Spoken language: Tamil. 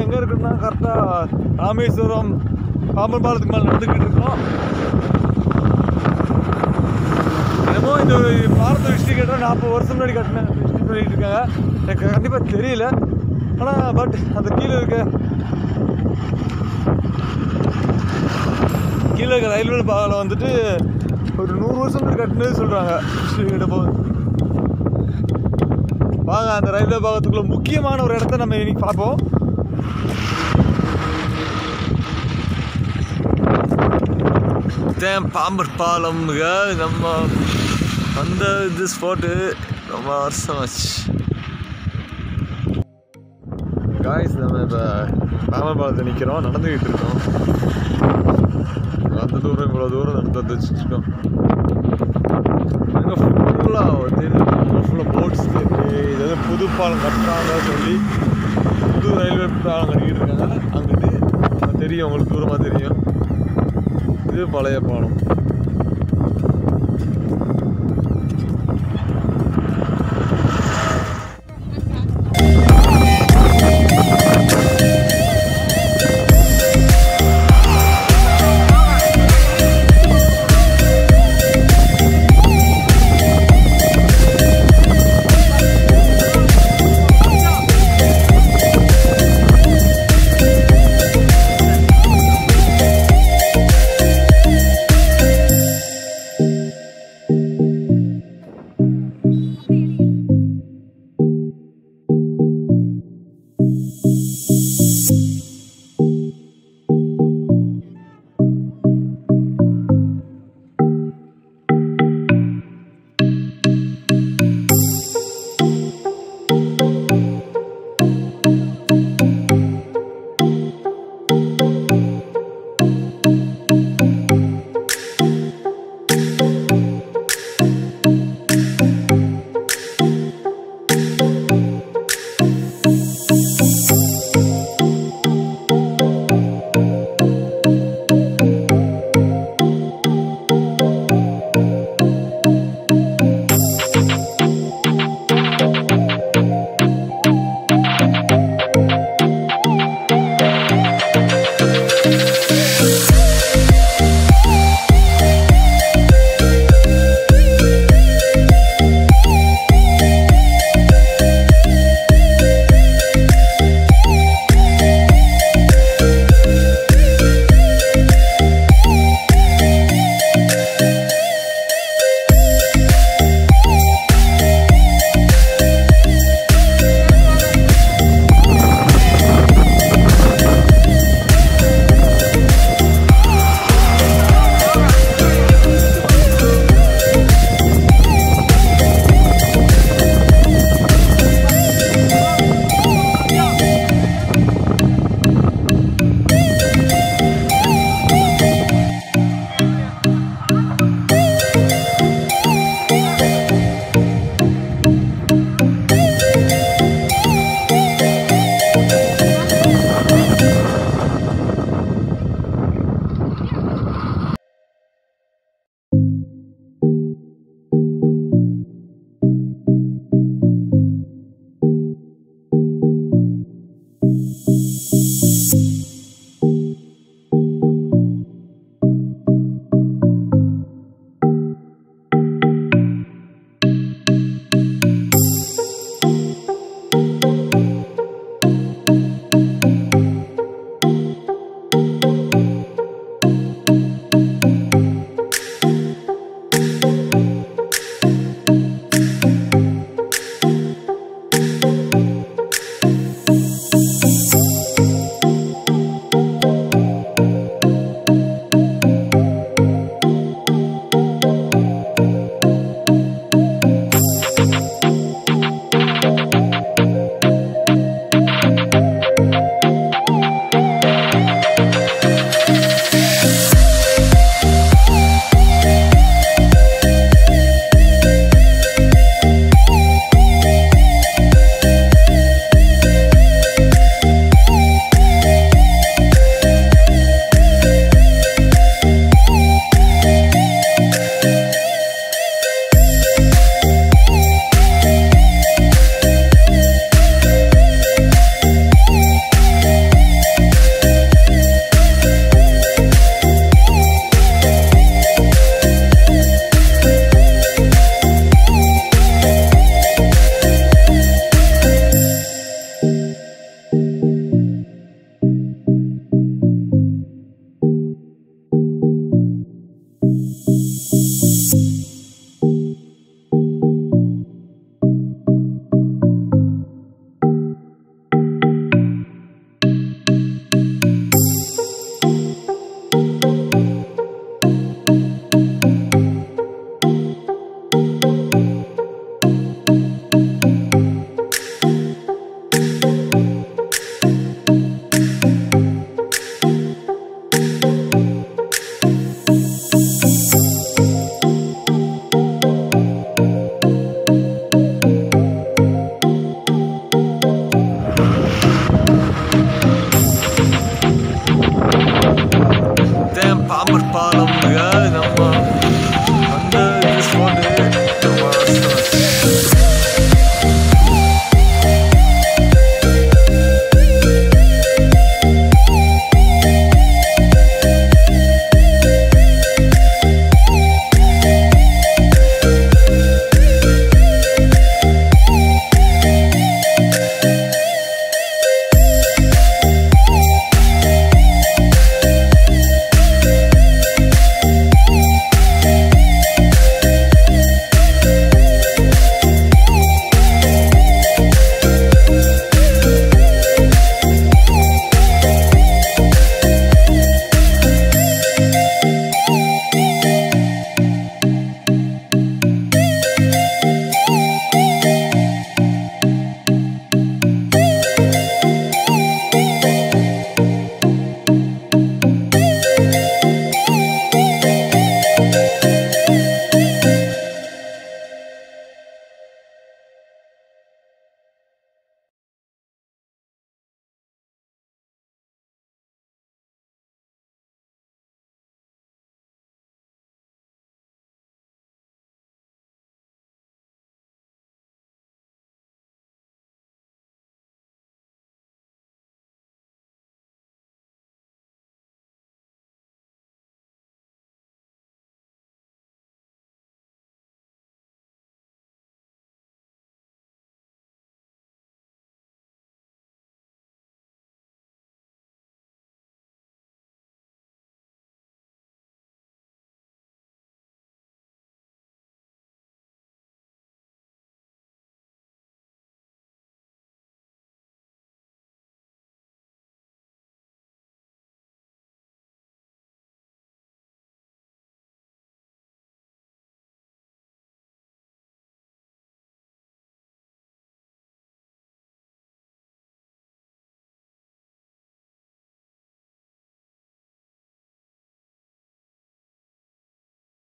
எங்கே இருக்குன்னா கரெக்டாக ராமேஸ்வரம் பாம்பன் பாலத்துக்கு மேலே நடந்துக்கிட்டு இருக்கோம் என்னமோ இந்த பாரத ஹிஸ்ட்ரி கேட்டால் நாற்பது வருஷம் முன்னாடி கட்டின ஹிஸ்ட்ரி சொல்லிட்டு இருக்காங்க எனக்கு கண்டிப்பாக தெரியல ஆனால் பட் அந்த கீழே இருக்க கீழே இருக்க ரயில்வே பாலம் வந்துட்டு ஒரு நூறு வருஷம் முன்னாடி கட்டினது சொல்கிறாங்க ஹிஸ்ட்ரி கேட்ட போது வாங்க அந்த ரயில்வே பாகத்துக்குள்ள முக்கியமான ஒரு இடத்த நம்ம இன்னைக்கு பார்ப்போம் தேம் பாம்பர் பாலம்ங்க நம்ம அந்த இது ஸ்பாட்டு ரொம்ப வருஷம் ஆச்சு காய்ஸ் நம்ம இப்போ பாம்பர் பாலத்தை நிற்கிறோம் நடந்துக்கிட்டு இருக்கோம் அந்த தூரம் இவ்வளோ தூரம் நடந்து வந்து வச்சுருக்கோம் அங்கே ஃபுல்லாக வந்து ஃபுல்லாக போட்ஸ் இது வந்து புது பாலம் கட்டுறாங்க சொல்லி புது ரயில்வே பாலம் கட்டிக்கிட்டு இருக்காங்க அங்கிட்டு தெரியும் உங்களுக்கு தூரமாக தெரியும் இது பழைய பாலம்